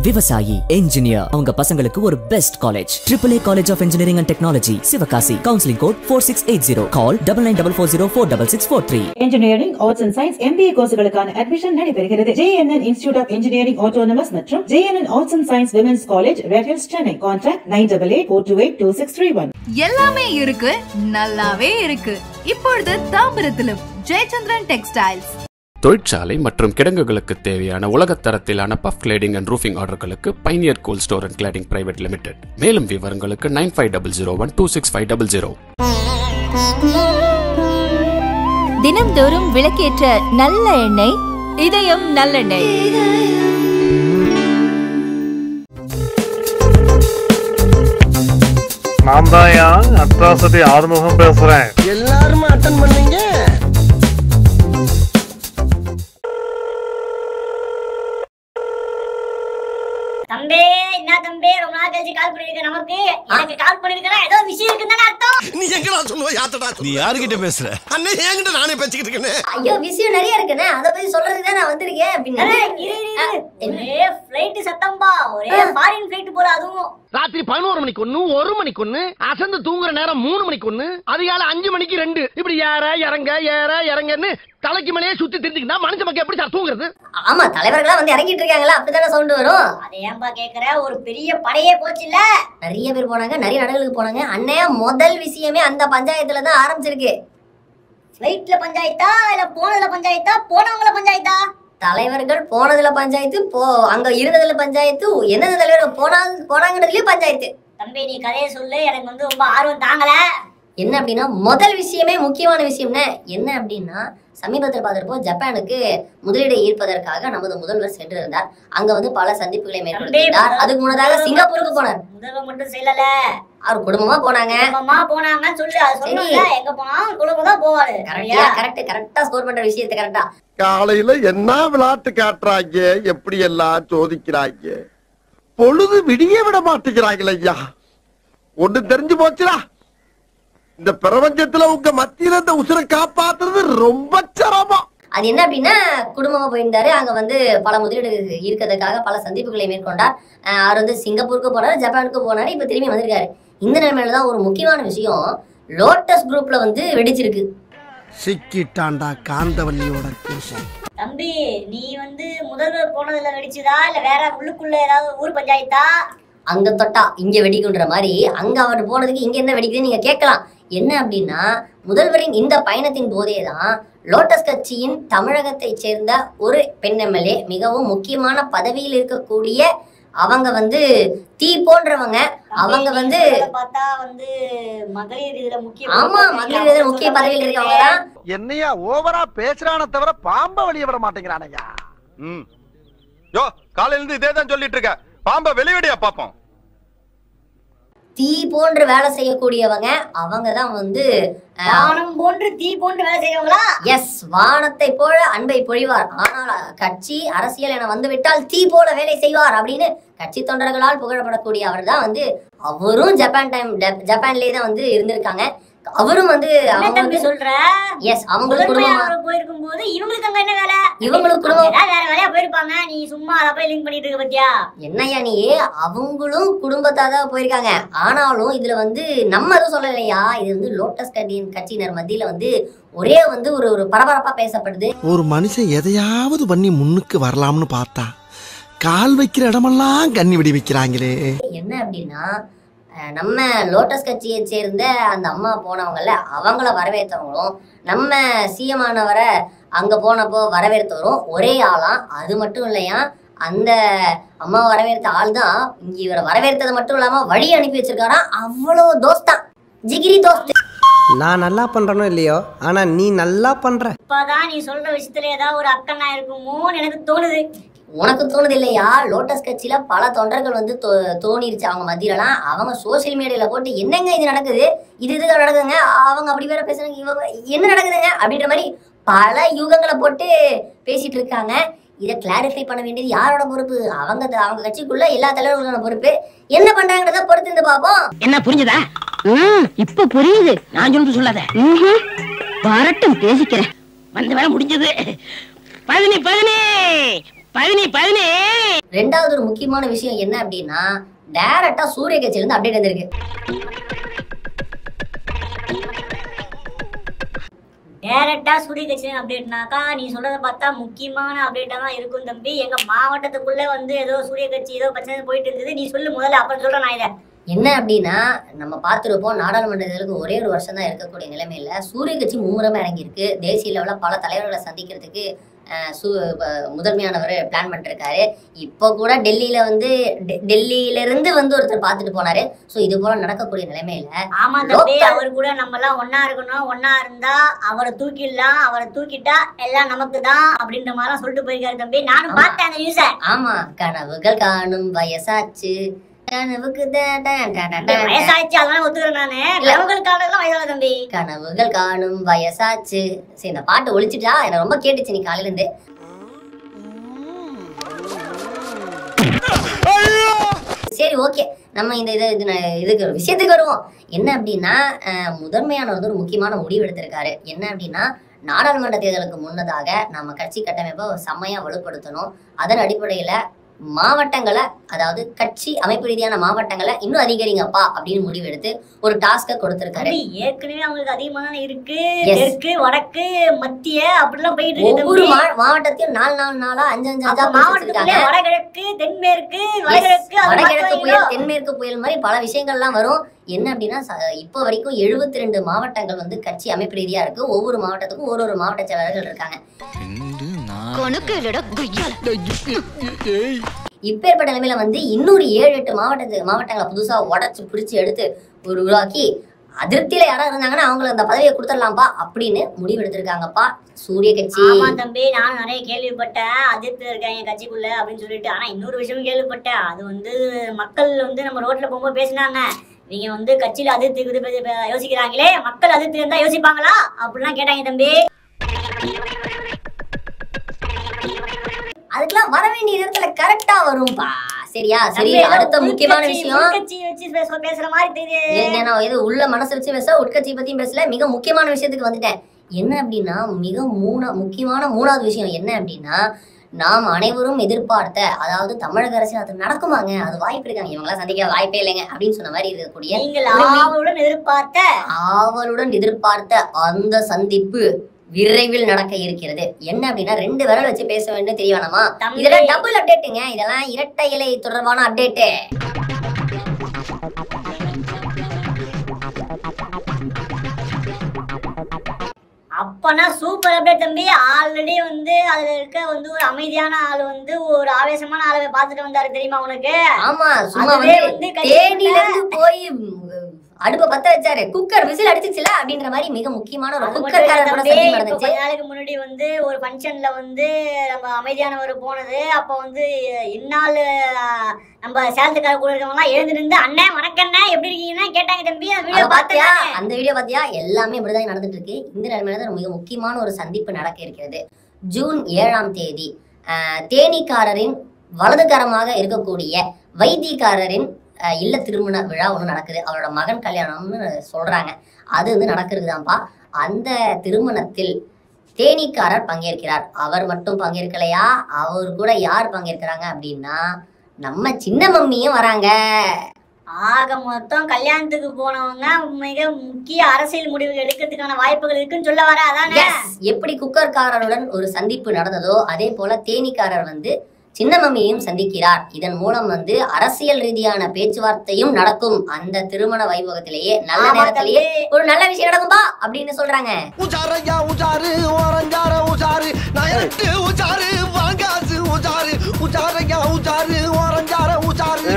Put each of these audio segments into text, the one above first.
விவசாயி என்ஜினியர் அவங்க பசங்களுக்கு ஒரு best college triple A college of engineering and technology Sivakasi counselling code four six eight zero call double nine double four zero four double six four three engineering arts and science MBA கோர்ஸ்களுக்கான admission நடைபெறுகிறது JNN institute of engineering autonomous மற்றும் JNN arts and science women's college Red Hills Chennai contact nine double eight four two eight two six three one எல்லாமே இருக்கு நல்லாவே இருக்கு இப்பொழுது தாம்பரத்திலும் Jayachandran textiles தொழிற்சாலை மற்றும் கிடங்குகளுக்கு தேவையான உலகத் தரத்திலான பஃப் கிளேடிங் அண்ட் ரூஃபிங் ஆர்டர்களுக்கு pioneer cool store and cladding private limited மேலும் விவரங்களுக்கு nine five double zero one two six five double zero தினம்தோறும் விளக்கேற்ற நல்ல எண்ணெய் இதயம் நல்லெண்ணெய் நான் தான் அட்ராசிட்டி ஆறுமுகம் பேசுறேன் எல்லாரும் அட்டன் பண்ணீங்க தம்பி என்ன தம்பி ரொம்ப நாள் கழிச்சு கால் பண்ணிருக்க நமக்கு எனக்கு கால் பண்ணிருக்கா ஏதோ விஷயம் இருக்குன்னு அர்த்தம் நீ எங்கடா சொல்லுவ யாத்தடா நீ யாருகிட்ட பேசுற அண்ணே என்கிட்ட நானே பேசிக்கிட்டு இருக்கேனே ஐயோ விஷயம் நிறைய இருக்குண்ணே அத பத்தி சொல்றதுக்கு தான் நான் வந்திருக்கேன் அப்படின்னு ஒரே ஃபிளைட் சத்தம்பா ஒரே ஃபாரின் ஃபிளைட் போல அதுவும் ராத்திரி பதினோரு மணிக்கு ஒண்ணு ஒரு மணிக்கு ஒண்ணு அசந்து தூங்குற நேரம் மூணு மணிக்கு ஒண்ணு அதிகாலை அஞ்சு மணிக்கு ரெண்டு இப்படி ஏற இறங்க ஏற இறங்கன்னு தலைக்கு மேலேயே சுத்தி தெரிஞ்சுக்கிட்டா மனுஷ மக்கள் எப்படி சார் தூங்குறது ஆமா தலைவர்களா வந்து இறங்கிட்டு இருக்காங்களா அப்படித்தானே சவுண்ட் வரும் அதை ஏன்பா கேக்குற ஒரு பெரிய படையே போச்சு இல்ல நிறைய பேர் போனாங்க நிறைய நாடுகளுக்கு போனாங்க அன்னைய முதல் விஷயமே அந்த பஞ்சாயத்துல தான் ஆரம்பிச்சிருக்கு ஃபிளைட்ல பஞ்சாயத்தா இல்ல போனதுல பஞ்சாயத்தா போனவங்கள பஞ்சாயத்தா தலைவர்கள் போனதுல பஞ்சாயத்து போ அங்க இருந்ததுல பஞ்சாயத்து எந்தெந்த தலைவர் போனாங்க போனாங்கிறதுலயும் பஞ்சாயத்து தம்பி நீ கதையை சொல்லு எனக்கு வந்து ரொம்ப ஆர்வம் தாங்கல என்ன அப்படின்னா முதல் விஷயமே முக்கியமான விஷயம்னு என்ன அப்படின்னா சமீபத்தில் பார்த்திருப்போ ஜப்பானுக்கு முதலீடை ஈர்ப்பதற்காக நமது முதல்வர் சென்றிருந்தார் அங்க வந்து பல சந்திப்புகளை மேற்கொண்டிருந்தார் அதுக்கு முன்னதாக சிங்கப்பூருக்கு போனார் முதல்வர் மட்டும் செல்லல அவர் குடும்பமா போனாங்க குடும்பமா போனாங்க சொல்லு அது சொல்லல எங்க போனா குடும்பம் தான் போவாரு கரெக்ட் கரெக்டா ஸ்கோர் பண்ற விஷயத்தை கரெக்டா காலையில என்ன விளையாட்டு காட்டுறாங்க எப்படி எல்லாம் சோதிக்கிறாங்க பொழுது விடிய விட மாட்டேங்கிறாங்களே ஐயா ஒண்ணு தெரிஞ்சு போச்சுடா இந்த பிரபஞ்சத்துல உங்க மத்தியில இந்த உசுரை காப்பாத்துறது ரொம்ப சிரமம் அது என்ன அப்படின்னா குடும்பமா போயிருந்தாரு அங்க வந்து பல முதலீடு இருக்கிறதுக்காக பல சந்திப்புகளை மேற்கொண்டார் அஹ் அவர் வந்து சிங்கப்பூருக்கு போனாரு ஜப்பானுக்கு போனாரு இப்ப திரும்பி வந்திருக்காரு இந்த நிலைமையில தான் ஒரு முக்கியமான விஷயம் லோட்டஸ் குரூப்ல வந்து வெடிச்சிருக்கு சிக்கிட்டாண்டா காந்தவல்லியோட கேசம் தம்பி நீ வந்து முதல்வர் போனதுல வெடிச்சுதா இல்ல வேற உள்ளுக்குள்ள ஏதாவது ஊர் பஞ்சாயத்தா அங்க தொட்டா இங்க வெடிக்குன்ற மாதிரி அங்க அவர் போனதுக்கு இங்க என்ன வெடிக்குதுன்னு நீங்க கேட்கலாம் என்ன அப்படின்னா முதல்வரின் இந்த பயணத்தின் போதே தான் லோட்டஸ் கட்சியின் தமிழகத்தை சேர்ந்த ஒரு பெண் எம்எல்ஏ மிகவும் முக்கியமான பதவியில் இருக்கக்கூடிய அவங்க வந்து தீ போன்றவங்க அவங்க வந்து பார்த்தா வந்து மகளிர் இதுல முக்கிய ஆமா மகளிர் இதுல முக்கிய பதவியில் இருக்கவங்க தான் என்னையா ஓவரா பேசுறான தவிர பாம்ப வெளிய விட மாட்டேங்கிறானையா ம் யோ காலையில இருந்து இதே தான் சொல்லிட்டு இருக்க பாம்ப வெளிவிடியா பாப்போம் தீ போன்று வேலை செய்யக்கூடியவங்க அவங்க தான் வந்து வானம் போன்று தீ போன்று வேலை செய்யறவங்களா எஸ் வானத்தை போல அன்பை பொழிவார் ஆனால் கட்சி அரசியல் என வந்து விட்டால் தீ போல வேலை செய்வார் அப்படின்னு கட்சி தொண்டர்களால் புகழப்படக்கூடிய அவர் தான் வந்து அவரும் ஜப்பான் டைம் ஜப்பான்லயே தான் வந்து இருந்திருக்காங்க அவரும் வந்து அவங்க வந்து சொல்ற எஸ் அவங்களுக்கு குடும்பமா போயிருக்கும் போது இவங்களுக்கு அங்க என்ன வேலை இவங்களுக்கு குடும்பம் வேற வேலையா போயிருப்பாங்க நீ சும்மா அத போய் லிங்க் பண்ணிட்டு இருக்க பத்தியா என்னையா நீ அவங்களும் குடும்பத்தாதான் தான் போயிருக்காங்க ஆனாலும் இதுல வந்து நம்ம எதுவும் சொல்லலையா இது வந்து லோட்டஸ் கட்சியின் கட்சியினர் மத்தியில வந்து ஒரே வந்து ஒரு ஒரு பரபரப்பா பேசப்படுது ஒரு மனுஷன் எதையாவது பண்ணி முன்னுக்கு வரலாம்னு பார்த்தா கால் வைக்கிற இடமெல்லாம் கண்ணி விடி வைக்கிறாங்களே என்ன அப்படின்னா அஹ், நம்ம லோட்டஸ் கட்சியை சேர்ந்த அந்த அம்மா போனவங்கல்ல அவங்கள வரவேற்றவங்களும் நம்ம சிஎம் ஆனவரை அங்க போனப்போ வரவேற்றவரும் ஒரே ஆளாம் அது மட்டும் இல்லையா அந்த அம்மா வரவேற்ற ஆள் தான் இங்க இவரை வரவேற்றது மட்டும் இல்லாம வழி அனுப்பி வச்சிருக்காராம் அவ்வளோ தோஸ்தான் ஜிகிரி தோஸ்த் நான் நல்லா பண்றேனோ இல்லையோ ஆனா நீ நல்லா பண்ற இப்பதான் நீ சொல்ற விஷயத்துல ஏதாவது ஒரு அக்கண்ணா இருக்குமோன்னு எனக்கு தோணுது உனக்கு தோணுது இல்லையா லோட்டஸ் கட்சியில பல தொண்டர்கள் வந்து தோ- தோணிருச்சு அவங்க மத்தியிலலாம் அவங்க சோஷியல் மீடியால போட்டு என்னங்க இது நடக்குது இது இது நடக்குதுங்க அவங்க அப்படி வேற பேசுறாங்க இவங்க என்ன நடக்குதுங்க அப்படின்ற மாதிரி பல யூகங்களை போட்டு பேசிட்டு இருக்காங்க இதை கிளாரிஃபை பண்ண வேண்டியது யாரோட பொறுப்பு அவங்க அவங்க கட்சிக்குள்ள எல்லா தலைவர்களோட பொறுப்பு என்ன பண்றாங்கன்றத பொறுத்து இருந்து பார்ப்போம் என்ன புரிஞ்சுதா இப்ப புரியுது நான் சொல்றது சொல்லாத வரட்டும் பேசிக்கிறேன் வந்து வேலை முடிஞ்சது பதினி பதினி பதினி பதினி ரெண்டாவது ஒரு முக்கியமான விஷயம் என்ன அப்படின்னா டைரக்டா சூரிய கட்சியில இருந்து அப்டேட் வந்திருக்கு டேரக்டா சூரிய கட்சி அப்டேட்னாக்கா நீ சொல்றத பார்த்தா முக்கியமான அப்டேட்டா தான் இருக்கும் தம்பி எங்க மாவட்டத்துக்குள்ள வந்து ஏதோ சூரிய கட்சி ஏதோ பிரச்சனை போயிட்டு இருந்தது நீ சொல்லு முதல்ல அப்புறம் சொல்றேன் நான் இதை என்ன அப்படின்னா நம்ம பார்த்துருப்போம் நாடாளுமன்ற தேர்தலுக்கு ஒரே ஒரு வருஷம் தான் இருக்கக்கூடிய நிலைமையில சூரிய கட்சி மும்முரமா இறங்கியிருக்கு தேசிய லெவலில் பல தலைவர்களை சந்திக்கிறதுக்கு அஹ், சு ப- முதன்மையானவர் பிளான் பண்ணிருக்காரு இப்போ கூட டெல்லியில வந்து டெ- டெல்லியில இருந்து வந்து ஒருத்தர் பார்த்துட்டு போனாரு ஸோ இது போல நடக்கக்கூடிய நிலைமையில ஆமா தம்பி local- அவர் கூட நம்ம எல்லாம் ஒன்னா இருக்கணும் ஒன்னா இருந்தா அவரை தூக்கிடலாம் அவரை தூக்கிட்டா எல்லாம் நமக்கு தான் அப்படின்ற மாதிரி சொல்லிட்டு போயிருக்காரு தம்பி நானும் பார்த்தேன் அந்த நியூஸ ஆமா கனவுகள் காணும் வயசாச்சு கனவுக்கு த- ட- ட- ட- ட- வயசாயிடுச்சு அதெல்லாம் ஒத்துக்கிறேன் நானு கனவுகளுக்காக வயசான தம்பி கனவுகள் காணும் வயசாச்சு சரி இந்த பாட்டு ஒழிச்சிட்டா எனக்கு ரொம்ப கேட்டுச்சு நீ காலையில இருந்து சரி ஓகே நம்ம இந்த இது இது ந- இதுக்கு ஒரு விஷயத்துக்கு வருவோம் என்ன அப்படின்னா அஹ், முதன்மையானவர் வந்து ஒரு முக்கியமான முடிவு எடுத்திருக்காரு என்ன அப்படின்னா நாடாளுமன்ற தேர்தலுக்கு முன்னதாக நம்ம கட்சி கட்டமைப்பை செம்மையா வலுப்படுத்தணும் அதன் அடிப்படையில மாவட்டங்களை அதாவது கட்சி அமைப்பு ரீதியான மாவட்டங்களை இன்னும் அதிகரிங்கப்பா அப்படின்னு முடிவு எடுத்து ஒரு டாஸ்கை கொடுத்திருக்காரு தம்பி, ஏற்கனவே அவங்களுக்கு அதிகமா தானே இருக்கு Yes. தெற்கு வடக்கு மத்திய அப்படிலாம் போயிட்டு இருக்கு ஒவ்வொரு தம்பி. மா- மாவட்டத்தையும் நாலு நாலு நாளா அஞ்சு அஞ்சு அஞ்சா அப்ப மாவட்டத்துக்குள்ளே மாவட்டத்துக்கு வடகிழக்கு தென்மேற்கு வடகிழக்கு அது வடகிழக்கு மாத்துவாங்களோ? புயல் தென்மேற்கு புயல் மாதிரி பல விஷயங்கள்லாம் வரும் என்ன அப்படின்னா ச- இப்போ வரைக்கும் எழுபத்தி ரெண்டு மாவட்டங்கள் வந்து கட்சி அமைப்பு ரீதியா இருக்கு ஒவ்வொரு மாவட்டத்துக்கும் ஒரு ஒரு மாவட்ட செயலாளர்கள் இருக்காங்க இப்பேற்பட்ட நிலைமையில வந்து இன்னொரு ஏழு எட்டு மாவட்டத்து மாவட்டங்களை புதுசா உடைச்சு பிடிச்சு எடுத்து ஒரு உருவாக்கி அதிருப்தியில யாராவது இருந்தாங்கன்னா அவங்களுக்கு அந்த பதவியை கொடுத்துடலாம்ப்பா அப்படின்னு முடிவு எடுத்திருக்காங்கப்பா சூரிய கட்சி ஆமா தம்பி நானும் நிறைய கேள்விப்பட்டேன் அதிர்த்து இருக்காங்க கட்சிக்குள்ள அப்படின்னு சொல்லிட்டு ஆனா இன்னொரு விஷயமும் கேள்விப்பட்டேன் அது வந்து மக்கள் வந்து நம்ம ரோட்ல போகும்போது பேசினாங்க நீங்க வந்து கட்சியில அதிர்த்து இது பத்தி பே- யோசிக்கிறாங்களே மக்கள் அதிர்த்து இருந்தா யோசிப்பாங்களா அப்படிலாம் கேட்டாங்க தம்பி அதுக்கெல்லாம் வர வேண்டிய நேரத்துல கரெக்டா வரும்பா சரியா சரி தம்பி, ஏதோ அடுத்த முக்கியமான உள்கட்சி- விஷயம் உள்கட்சி வச்சு பேச- பேசுற மாதிரி தெரியுது ஏங்க நான் எது உள்ள மனசு வச்சு பேச உட்கட்சி பத்தியும் பேசல மிக முக்கியமான விஷயத்துக்கு வந்துட்டேன் என்ன அப்படின்னா மிக மூணா முக்கியமான மூணாவது விஷயம் என்ன அப்படின்னா நாம் அனைவரும் எதிர்பார்த்த அதாவது தமிழக அரசியல் அது நடக்குமாங்க அது வாய்ப்பு இருக்காங்க இவங்களாம் சந்திக்க வாய்ப்பே இல்லைங்க அப்படின்னு சொன்ன மாதிரி இருக்கக்கூடிய நீங்கள் ஒரு மி- ஆவலுடன் எதிர்பார்த்த ஆவலுடன் எதிர்பார்த்த அந்த சந்திப்பு விரைவில் நடக்க இருக்கிறது என்ன அப்படின்னா ரெண்டு விரல் வச்சு பேச வேண்டும் தெரிய வேணாமா தம்பி. இதெல்லாம் டபுள் அப்டேட்டுங்க இதெல்லாம் இரட்டை இலை தொடர்பான அப்டேட்டு அப்பனா சூப்பர் அப்டேட் தம்பி ஆல்ரெடி வந்து அதுல இருக்க வந்து ஒரு அமைதியான ஆள் வந்து ஒரு ஆவேசமான ஆளை பார்த்துட்டு வந்தாரு தெரியுமா உனக்கு ஆமா சும்மா அதுவே வந்து வந்து கட்சி தேனில இருந்து போய் அடுப்ப பத்த வச்சாரு குக்கர் விசில் அடிச்சுச்சுல அப்படின்ற மாதிரி மிக முக்கியமான ஒரு அது மட்டும் குக்கர் இல்ல காரர் கூட தம்பி, சந்திப்பு இப்ப நடந்துச்சு கொஞ்ச நாளைக்கு முன்னாடி வந்து ஒரு ஃபங்க்ஷன்ல வந்து நம்ம அமைதியானவர் போனது அப்ப வந்து இந்நாள் ஆஹ், நம்ம சேலத்துக்கார கூட இருக்கவங்க எல்லாம் எழுந்து நின்று அண்ணன் வணக்கண்ணே எப்படி இருக்கீங்கன்னா கேட்டாங்க தம்பி அந்த அத வீடியோ பாத்தியா பார்த்தேன் அந்த வீடியோ பாத்தியா எல்லாமே இப்படிதான் நடந்துட்டு இருக்கு இந்த நிலைமையில தான் மிக முக்கியமான ஒரு சந்திப்பு நடக்க இருக்கிறது ஜூன் ஏழாம் தேதி ஆஹ், தேனீக்காரரின் வலதுகரமாக இருக்கக்கூடிய வைத்தியக்காரரின் ஆஹ், இல்ல திருமண விழா ஒன்று நடக்குது அவரோட மகன் கல்யாணம்னு சொல்றாங்க அது வந்து நடக்கிறதுதான்ப்பா அந்த திருமணத்தில் தேனீக்காரர் பங்கேற்கிறார் அவர் மட்டும் பங்கேற்கலையா அவர் கூட யார் பங்கேற்கிறாங்க அப்படின்னா நம்ம சின்ன மம்மியும் வராங்க ஆக மொத்தம் கல்யாணத்துக்கு போனவங்க மிக முக்கிய அரசியல் முடிவு எடுக்கிறதுக்கான வாய்ப்புகள் இருக்குன்னு சொல்ல வர அதானே Yes. எப்படி குக்கர்காரருடன் ஒரு சந்திப்பு நடந்ததோ அதே போல தேனீக்காரர் வந்து சின்ன மம்மியையும் சந்திக்கிறார் இதன் மூலம் வந்து அரசியல் ரீதியான பேச்சுவார்த்தையும் நடக்கும் அந்த திருமண வைபவத்திலேயே நல்ல ஆமா நேரத்திலேயே தம்பி. ஒரு நல்ல விஷயம் நடக்கும்பா அப்படின்னு சொல்றாங்க உஜாரையா உஜாரு ஓரஞ்சார உஜாரு நயட்டு உஜாரு வாங்காசு உஜாரு உஜாரையா உஜாரு ஓரஞ்சார உஜாரு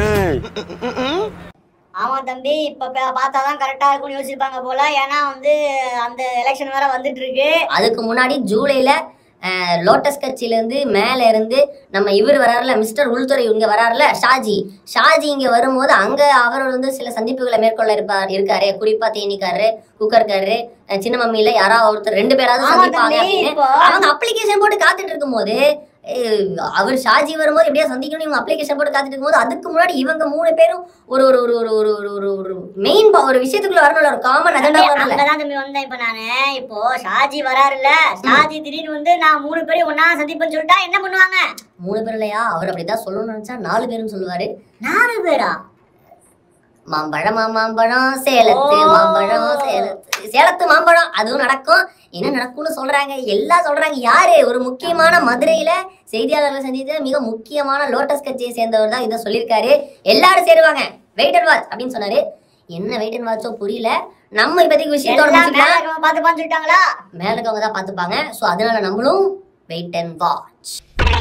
ஆமா தம்பி இப்ப பா- பார்த்தாதான் கரெக்டா இருக்கும்னு யோசிப்பாங்க போல ஏன்னா வந்து அந்த எலெக்ஷன் வேற வந்துட்டு இருக்கு அதுக்கு முன்னாடி ஜூலைல அஹ், லோட்டஸ் கட்சியில இருந்து மேல இருந்து நம்ம இவர் வராருல மிஸ்டர் உள்துறை இங்க வராருல ஷாஜி ஷாஜி இங்க வரும்போது அங்க அவர் வந்து சில சந்திப்புகளை மேற்கொள்ள இருப்பார் இருக்காரு குறிப்பா தேனிக்காரரு குக்கர்காரரு அஹ், சின்ன மம்மியில யாராவது ஒருத்தர் ரெண்டு பேராவது ஆமா சந்திப்பாங்க தம்பி, அப்படின்னு இப்போ- அவங்க அப்ளிகேஷன் போட்டு காத்துட்டு இருக்கும்போது ஏய், அவர் ஷாஜி வரும்போது எப்படியா சந்திக்கணும் இவங்க அப்ளிகேஷன் போட்டு காத்துட்டு இருக்கும்போது அதுக்கு முன்னாடி இவங்க மூணு பேரும் ஒரு ஒரு ஒரு ஒரு ஒரு ஒரு ஒரு ஒரு மெயின் ஒரு விஷயத்துக்குள்ள வரணும்ல ஒரு காமன் அஜெண்டா வரணும்ல அங்கதான் தம்பி வந்தேன் இப்ப நானு இப்போ ஷாஜி வராருல்ல ஷாஜி திடீர்னு வந்து நான் மூணு பேரையும் ஒன்னா சந்திப்பேன்னு சொல்லிட்டா என்ன பண்ணுவாங்க மூணு பேர் இல்லையா அவர் அப்படிதான் சொல்லணும்னு நினைச்சா நாலு பேரும் சொல்லுவாரு நாலு பேரா மாம்பழம் மாம்பழம் சேலத்து ஓ. மாம்பழம் சேலத்து சேலத்து மாம்பழம் அதுவும் நடக்கும் என்ன நடக்கும்னு சொல்றாங்க எல்லாம் சொல்றாங்க யாரு ஒரு முக்கியமான மதுரையில செய்தியாளர்கள் சந்தித்த மிக முக்கியமான லோட்டஸ் கட்சியை சேர்ந்தவர் தான் இதை சொல்லியிருக்காரு எல்லாரும் சேருவாங்க வெயிட் அண்ட் வாட்ச் அப்படின்னு சொன்னாரு என்ன வெயிட் அண்ட் வாட்சோ புரியல நம்ம இப்போதைக்கு விஷயத்தோட எல்லாம் முடிச்சுக்கலாம். மேல இருக்கவங்க பார்த்து பார்த்துட்டாங்களா மேல இருக்கவங்க தான் பார்த்துப்பாங்க ஸோ அதனால நம்மளும் வெயிட் அண்ட் வாட்ச்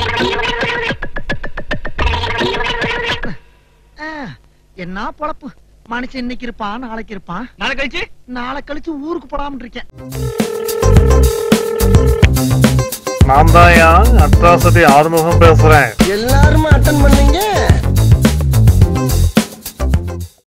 என்ன பொழப்பு மனுஷன் இன்னைக்கு இருப்பான் நாளைக்கு இருப்பான் நாளை கழிச்சு நாளை கழிச்சு ஊருக்கு போடாம இருக்கேன் நான் தான் அட்ராசிட்டி ஆறுமுகம் பேசுறேன் எல்லாரும் அட்டன் பண்ணீங்க